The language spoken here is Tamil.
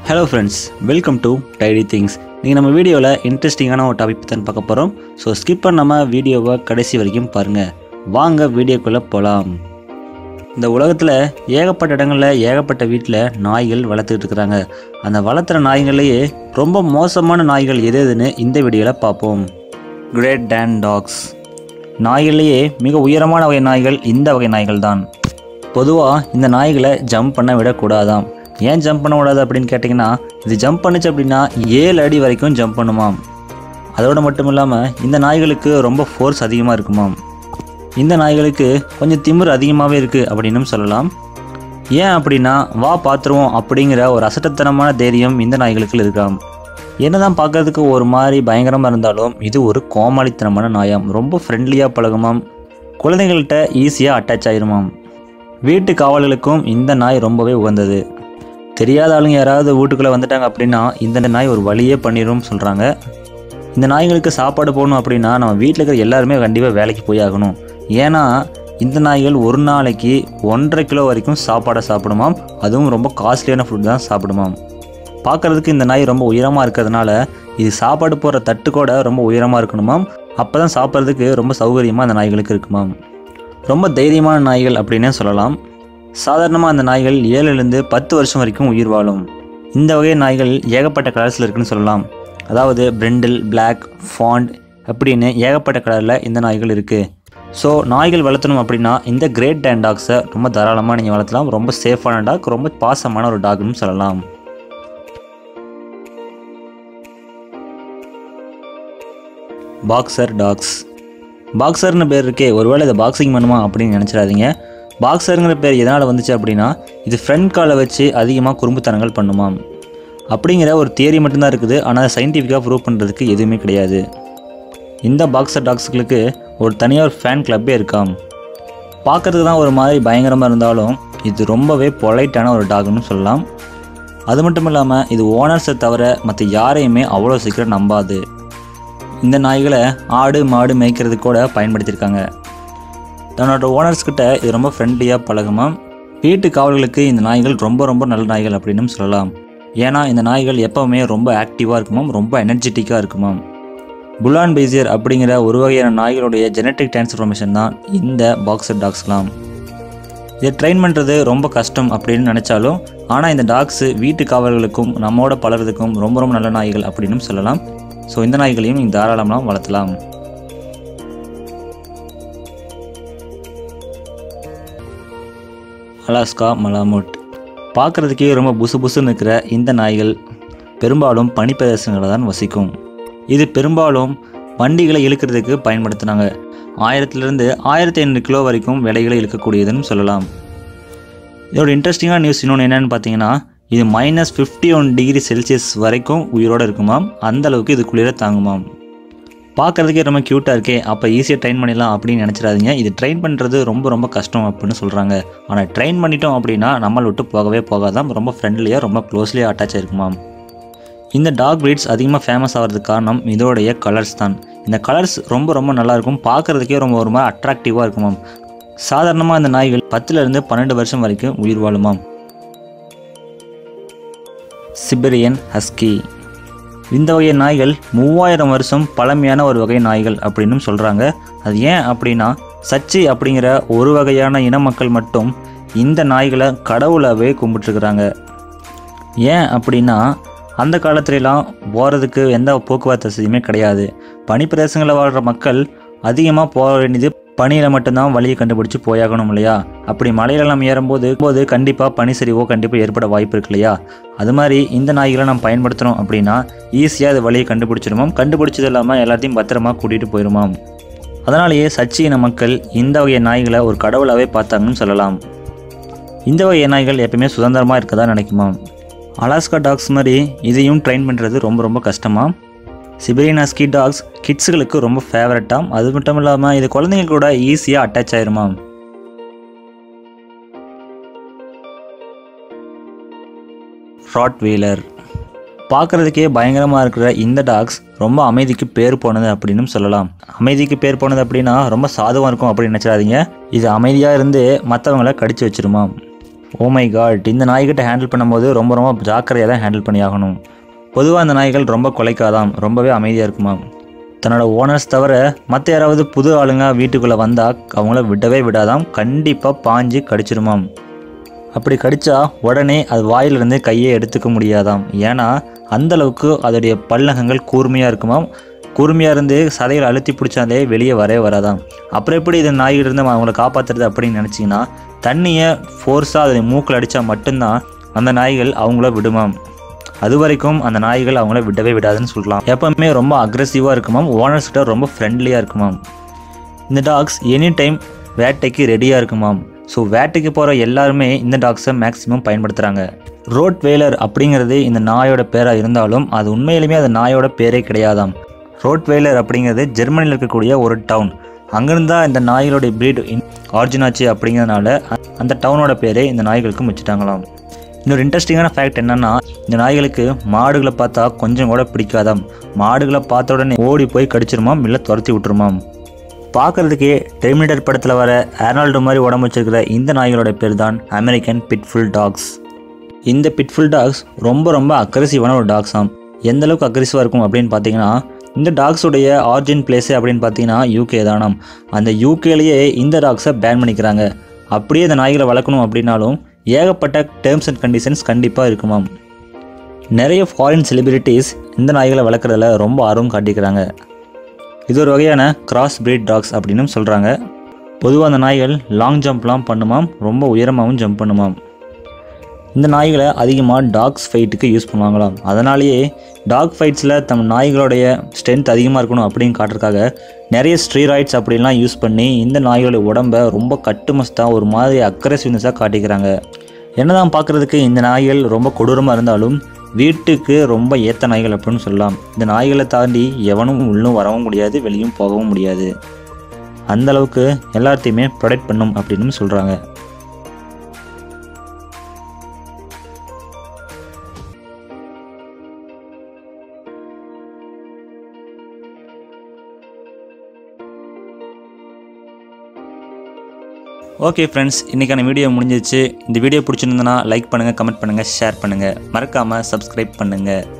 hello friends welcome to diary things நீங்கள் நம்ம வீடியோவில் இன்ட்ரெஸ்டிங்கான ஒரு டாபிக் தான் பார்க்க போகிறோம் ஸோ ஸ்கிப் பண்ணாமல் வீடியோவை கடைசி வரைக்கும் பாருங்கள் வாங்க வீடியோக்குள்ளே போகலாம் இந்த உலகத்தில் ஏகப்பட்ட இடங்களில் ஏகப்பட்ட வீட்டில் நாய்கள் வளர்த்துக்கிட்டு இருக்கிறாங்க அந்த வளர்த்துற நாய்கள்லேயே ரொம்ப மோசமான நாய்கள் எது எதுன்னு இந்த வீடியோவில் பார்ப்போம் கிரேட் டேன் டாக்ஸ் நாய்கள்லேயே மிக உயரமான வகை நாய்கள் இந்த வகை நாய்கள் தான் பொதுவாக இந்த நாய்களை ஜம்ப் பண்ண விடக்கூடாதாம் ஏன் ஜம்ப் பண்ண கூடாது அப்படின்னு கேட்டிங்கன்னா இது ஜம்ப் பண்ணுச்சு அப்படின்னா ஏழு அடி வரைக்கும் ஜம்ப் பண்ணுமாம் அதோடு மட்டும் இல்லாமல் இந்த நாய்களுக்கு ரொம்ப ஃபோர்ஸ் அதிகமாக இருக்குமாம் இந்த நாய்களுக்கு கொஞ்சம் திமிரு அதிகமாகவே இருக்குது அப்படின்னும் சொல்லலாம் ஏன் அப்படின்னா வா பார்த்துருவோம் அப்படிங்கிற ஒரு அசட்டத்தனமான தைரியம் இந்த நாய்களுக்கு இருக்காம் என்னதான் பார்க்கறதுக்கு ஒரு மாதிரி பயங்கரமாக இருந்தாலும் இது ஒரு கோமாளித்தனமான நாயாம் ரொம்ப ஃப்ரெண்ட்லியாக பழகுமாம் குழந்தைகள்கிட்ட ஈஸியாக அட்டாச் ஆயிருமாம் வீட்டு காவல்களுக்கும் இந்த நாய் ரொம்பவே உகந்தது தெரியாத ஆளுங்க யாராவது வீட்டுக்குள்ளே வந்துட்டாங்க அப்படின்னா இந்த நாய் ஒரு வழியே பண்ணிடும் சொல்கிறாங்க இந்த நாய்களுக்கு சாப்பாடு போடணும் அப்படின்னா நம்ம வீட்டில் இருக்கிற எல்லாருமே கண்டிப்பாக வேலைக்கு போய் ஆகணும் ஏன்னா இந்த நாய்கள் ஒரு நாளைக்கு ஒன்றரை கிலோ வரைக்கும் சாப்பாடை சாப்பிடுமாம் அதுவும் ரொம்ப காஸ்ட்லியான ஃபுட் தான் சாப்பிடுமாம் பார்க்குறதுக்கு இந்த நாய் ரொம்ப உயரமாக இருக்கிறதுனால இது சாப்பாடு போடுற தட்டு கூட ரொம்ப உயரமாக இருக்கணுமாம் அப்போ தான் சாப்பிட்றதுக்கு ரொம்ப சௌகரியமாக அந்த நாய்களுக்கு இருக்குமாம் ரொம்ப தைரியமான நாய்கள் அப்படின்னே சொல்லலாம் சாதாரணமாக அந்த நாய்கள் ஏழுலேருந்து பத்து வருஷம் வரைக்கும் உயிர் வாழும் இந்த வகை நாய்கள் ஏகப்பட்ட கலர்ஸில் இருக்குன்னு சொல்லலாம் அதாவது பிரெண்டில் பிளாக் ஃபாண்ட் அப்படின்னு ஏகப்பட்ட கலரில் இந்த நாய்கள் இருக்குது ஸோ நாய்கள் வளர்த்தணும் அப்படின்னா இந்த கிரேட் டேன் டாக்ஸை ரொம்ப தாராளமாக நீங்கள் வளர்த்தலாம் ரொம்ப சேஃபான டாக் ரொம்ப பாசமான ஒரு டாக்னு சொல்லலாம் பாக்ஸர் டாக்ஸ் பாக்ஸர்னு பேர் இருக்கே ஒருவேளை இதை பாக்ஸிங் பண்ணுமா அப்படின்னு நினச்சிடாதீங்க பாக்ஸருங்கிற பேர் எதனால் வந்துச்சு அப்படின்னா இது ஃப்ரண்ட் காலை வச்சு அதிகமாக குறும்புத்தனங்கள் பண்ணுமாம் அப்படிங்கிற ஒரு தியரி மட்டும்தான் இருக்குது ஆனால் சயின்டிஃபிக்காக ப்ரூவ் பண்ணுறதுக்கு எதுவுமே கிடையாது இந்த பாக்ஸர் டாக்ஸுகளுக்கு ஒரு தனியாக ஒரு ஃபேன் கிளப்பே இருக்காம் பார்க்கறதுக்கு தான் ஒரு மாதிரி பயங்கரமாக இருந்தாலும் இது ரொம்பவே பொலைட்டான ஒரு டாக்னு சொல்லலாம் அது மட்டும் இல்லாமல் இது ஓனர்ஸை தவிர மற்ற யாரையுமே அவ்வளோ சீக்கிரம் நம்பாது இந்த நாய்களை ஆடு மாடு மேய்க்கிறதுக்கு கூட பயன்படுத்தியிருக்காங்க தன்னோட ஓனர்ஸ் கிட்ட இது ரொம்ப ஃப்ரெண்ட்லியாக பழகுமாம் வீட்டு காவல்களுக்கு இந்த நாய்கள் ரொம்ப ரொம்ப நல்ல நாய்கள் அப்படின்னு சொல்லலாம் ஏன்னா இந்த நாய்கள் எப்போவுமே ரொம்ப ஆக்டிவாக இருக்குமாம் ரொம்ப எனர்ஜெட்டிக்காக இருக்குமாம் புலான் பெய்சியர் அப்படிங்கிற ஒரு வகையான நாய்களுடைய ஜெனட்டிக் டிரான்ஸ்ஃபர்மேஷன் தான் இந்த பாக்ஸர் டாக்ஸ்லாம் இதை ட்ரெயின் பண்ணுறது ரொம்ப கஷ்டம் அப்படின்னு நினச்சாலும் ஆனால் இந்த டாக்ஸு வீட்டு காவல்களுக்கும் நம்மோட பலர்றதுக்கும் ரொம்ப ரொம்ப நல்ல நாய்கள் அப்படின்னு சொல்லலாம் ஸோ இந்த நாய்களையும் நீங்கள் தாராளமாக வளர்த்தலாம் அலாஸ்கா மலாமுட் பார்க்குறதுக்கே ரொம்ப புசு புசுன்னு இருக்கிற இந்த நாய்கள் பெரும்பாலும் பனிப்பிரதேசங்களில் தான் வசிக்கும் இது பெரும்பாலும் வண்டிகளை இழுக்கிறதுக்கு பயன்படுத்தினாங்க ஆயிரத்துலேருந்து ஆயிரத்தி ஐநூறு கிலோ வரைக்கும் விலைகளை இழுக்கக்கூடியதுன்னு சொல்லலாம் இதோட இன்ட்ரெஸ்டிங்கான நியூஸ் இன்னொன்று என்னென்னு பார்த்தீங்கன்னா இது minus fifty one degree Celsius வரைக்கும் உயிரோடு இருக்குமாம் அந்த அளவுக்கு இது குளிர தாங்குமாம் பார்க்குறதுக்கே ரொம்ப க்யூட்டாக இருக்கே அப்போ ஈஸியாக ட்ரெயின் பண்ணிடலாம் அப்படின்னு நினச்சிடாதீங்க இது ட்ரெயின் பண்ணுறது ரொம்ப ரொம்ப கஷ்டம் அப்படின்னு சொல்கிறாங்க ஆனால் ட்ரெயின் பண்ணிட்டோம் அப்படின்னா நம்மளை விட்டு போகவே போகாதான் ரொம்ப ஃப்ரெண்ட்லியாக ரொம்ப க்ளோஸ்லியாக அட்டாச் ஆயிருக்குமாம் இந்த டாக் ப்ரீட்ஸ் அதிகமாக ஃபேமஸ் ஆகிறதுக்கு காரணம் இதோடைய கலர்ஸ் தான் இந்த கலர்ஸ் ரொம்ப ரொம்ப நல்லாயிருக்கும் பார்க்குறதுக்கே ரொம்ப ஒரு மாதிரி அட்ராக்டிவாக இருக்குமாம் சாதாரணமாக இந்த நாய்கள் பத்துலேருந்து பன்னெண்டு வருஷம் வரைக்கும் உயிர் வாழுமாம் சிபெரியன் ஹஸ்கி இந்த வகை நாய்கள் மூவாயிரம் வருஷம் பழமையான ஒரு வகை நாய்கள் அப்படின்னு சொல்கிறாங்க அது ஏன் அப்படின்னா சச்சி அப்படிங்கிற ஒரு வகையான இன மக்கள் மட்டும் இந்த நாய்களை கடவுளாகவே கும்பிட்டுருக்குறாங்க ஏன் அப்படின்னா அந்த காலத்துலலாம் போகிறதுக்கு எந்த போக்குவரத்து வசதியுமே கிடையாது பனிப்பிரதேசங்களில் வாழ்கிற மக்கள் அதிகமாக போக வேண்டியது பனியில் மட்டும்தான் வழியை கண்டுபிடிச்சி போயாகணும் இல்லையா அப்படி மலையிலெல்லாம் ஏறும்போது போது கண்டிப்பாக பனி சரிவோ கண்டிப்பாக ஏற்பட வாய்ப்பு இருக்கு இல்லையா அது மாதிரி இந்த நாய்களை நம்ம பயன்படுத்துகிறோம் அப்படின்னா ஈஸியாக அது வழியை கண்டுபிடிச்சிருமாம் கண்டுபிடிச்சது இல்லாமல் எல்லாத்தையும் பத்திரமா கூட்டிகிட்டு போயிடுமாம் அதனாலேயே சச்சி இன மக்கள் இந்த வகை நாய்களை ஒரு கடவுளாகவே பார்த்தாங்கன்னு சொல்லலாம் இந்த வகை நாய்கள் எப்பயுமே சுதந்திரமாக இருக்கதா நினைக்குமாம் அலாஸ்கா டாக்ஸ் மாதிரி இதையும் ட்ரெயின் பண்ணுறது ரொம்ப ரொம்ப கஷ்டமாக சிபெரியன் ஹஸ்கி டாக்ஸ் கிட்ஸுகளுக்கு ரொம்ப ஃபேவரட்டாம் அது மட்டும் இல்லாமல் இது குழந்தைங்க கூட ஈஸியாக அட்டாச் ஆயிருமாம் ராட் வீலர் பார்க்குறதுக்கே பயங்கரமாக இருக்கிற இந்த டாக்ஸ் ரொம்ப அமைதிக்கு பேர் போனது அப்படின்னு சொல்லலாம் அமைதிக்கு பேர் போனது அப்படின்னா ரொம்ப சாதுவாக இருக்கும் அப்படின்னு நினச்சிடாதீங்க இது அமைதியாக இருந்து மற்றவங்கள கடிச்சு வச்சிருமாம் ஓ மை காட் இந்த நாய்கிட்ட ஹேண்டில் பண்ணும்போது ரொம்ப ரொம்ப ஜாக்கிரதையாக தான் ஹேண்டில் பண்ணி ஆகணும் பொதுவாக அந்த நாய்கள் ரொம்ப கொலைக்காதாம் ரொம்பவே அமைதியாக இருக்குமாம் தன்னோட ஓனர்ஸ் தவிர மற்ற யாராவது புது ஆளுங்க வீட்டுக்குள்ளே வந்தால் அவங்கள விடவே விடாதாம் கண்டிப்பாக பாஞ்சு கடிச்சிருமாம் அப்படி கடிச்சா உடனே அது வாயிலிருந்து கையை எடுத்துக்க முடியாதாம் ஏன்னா அந்த அளவுக்கு அதோடைய பல்லகங்கள் கூர்மையாக இருக்குமாம் கூர்மையாக இருந்து சதைகளை அழுத்தி பிடிச்சாலே வெளியே வரவே வராதாம் அப்புறம் எப்படி இது நாய்கிட்ட அவங்கள காப்பாற்றுறது அப்படின்னு நினச்சிங்கன்னா தண்ணியை ஃபோர்ஸாக அதை மூக்கில் அடித்தா மட்டும்தான் அந்த நாய்கள் அவங்கள விடுமாம் அது வரைக்கும் அந்த நாய்கள் அவங்கள விடவே விடாதுன்னு சொல்லலாம் எப்பவுமே ரொம்ப அக்ரெசிவாக இருக்குமாம் ஓனர்ஸ் கிட்ட ரொம்ப ஃப்ரெண்ட்லியாக இருக்குமாம் இந்த டாக்ஸ் எனி டைம் வேட்டைக்கு ரெடியாக இருக்குமாம் ஸோ வேட்டைக்கு போகிற எல்லாருமே இந்த டாக்ஸை மேக்ஸிமம் பயன்படுத்துகிறாங்க ரோட் வேலர் அப்படிங்கிறது இந்த நாயோட பேராக இருந்தாலும் அது உண்மையிலுமே அது நாயோட பேரே கிடையாதாம் ரோட் வேலர் அப்படிங்கிறது ஜெர்மனியில் இருக்கக்கூடிய ஒரு டவுன் அங்கேருந்து தான் இந்த நாய்களுடைய பிரீட் ஆரிஜின் ஆச்சு அப்படிங்கிறதுனால அ- அந்த டவுனோட பேரே இந்த நாய்களுக்கு வச்சுட்டாங்களாம் இன்னொரு இன்ட்ரெஸ்டிங்கான ஃபேக்ட் என்னன்னா இந்த நாய்களுக்கு மாடுகளை பார்த்தா கொஞ்சம் கூட பிடிக்காதாம் மாடுகளை பார்த்த உடனே ஓடி போய் கடிச்சிருமாம் இல்லை துரத்தி விட்டுருமாம் பார்க்கறதுக்கே டெர்மினேட்டர் படத்தில் வர ஆர்னால்டு மாதிரி உடம்பு வச்சிருக்கிற இந்த நாய்களோட பேர் தான் அமெரிக்கன் பிட்ஃபுல் டாக்ஸ் இந்த பிட்ஃபுல் டாக்ஸ் ரொம்ப ரொம்ப அக்ரெசிவான ஒரு டாக்ஸ் ஆம் எந்த அளவுக்கு அக்ரெசிவாக இருக்கும் அப்படின்னு பார்த்தீங்கன்னா இந்த டாக்ஸுடைய ஆரிஜின் பிளேஸு அப்படின்னு பார்த்தீங்கன்னா யூகே தானாம் அந்த யூகேலேயே இந்த டாக்ஸை பேன் பண்ணிக்கிறாங்க அப்படியே இந்த நாய்களை வளர்க்கணும் அப்படின்னாலும் ஏகப்பட்ட டேர்ம்ஸ் அண்ட் கண்டிஷன்ஸ் கண்டிப்பாக இருக்குமாம் நிறைய ஃபாரின் செலிபிரிட்டிஸ் இந்த நாய்களை வளர்க்குறதுல ரொம்ப ஆர்வம் காட்டிக்கிறாங்க இது ஒரு வகையான கிராஸ் பிரீட் டாக்ஸ் அப்படின்னு சொல்கிறாங்க பொதுவாக அந்த நாய்கள் லாங் ஜம்ப்லாம் பண்ணுமாம் ரொம்ப உயரமாகவும் ஜம்ப் பண்ணுமாம் இந்த நாய்களை அதிகமாக டாக்ஸ் ஃபைட்டுக்கு யூஸ் பண்ணுவாங்களாம் அதனாலேயே டாக் ஃபைட்ஸில் தம் நாய்களுடைய ஸ்ட்ரென்த் அதிகமாக இருக்கணும் அப்படின்னு காட்டுறதுக்காக நிறைய ஸ்ட்ரீராய்ட்ஸ் அப்படின்லாம் யூஸ் பண்ணி இந்த நாய்களோட உடம்ப ரொம்ப கட்டுமஸ்தாக ஒரு மாதிரி அக்ரெசிவ்னஸாக காட்டிக்கிறாங்க என்னதான் பார்க்குறதுக்கு இந்த நாய்கள் ரொம்ப கொடூரமாக இருந்தாலும் வீட்டுக்கு ரொம்ப ஏற்ற நாய்கள் அப்படின்னு சொல்லலாம் இந்த நாய்களை தாண்டி எவனும் உள்ளும் வரவும் முடியாது வெளியும் போகவும் முடியாது அந்த அளவுக்கு எல்லாத்தையுமே ப்ரொடெக்ட் பண்ணும் அப்படின்னு சொல்கிறாங்க ஓகே ஃப்ரெண்ட்ஸ் இன்றைக்கான வீடியோ முடிஞ்சிருச்சு இந்த வீடியோ பிடிச்சிருந்தனா லைக் பண்ணுங்கள் கமெண்ட் பண்ணுங்கள் ஷேர் பண்ணுங்கள் மறக்காமல் சப்ஸ்கிரைப் பண்ணுங்கள்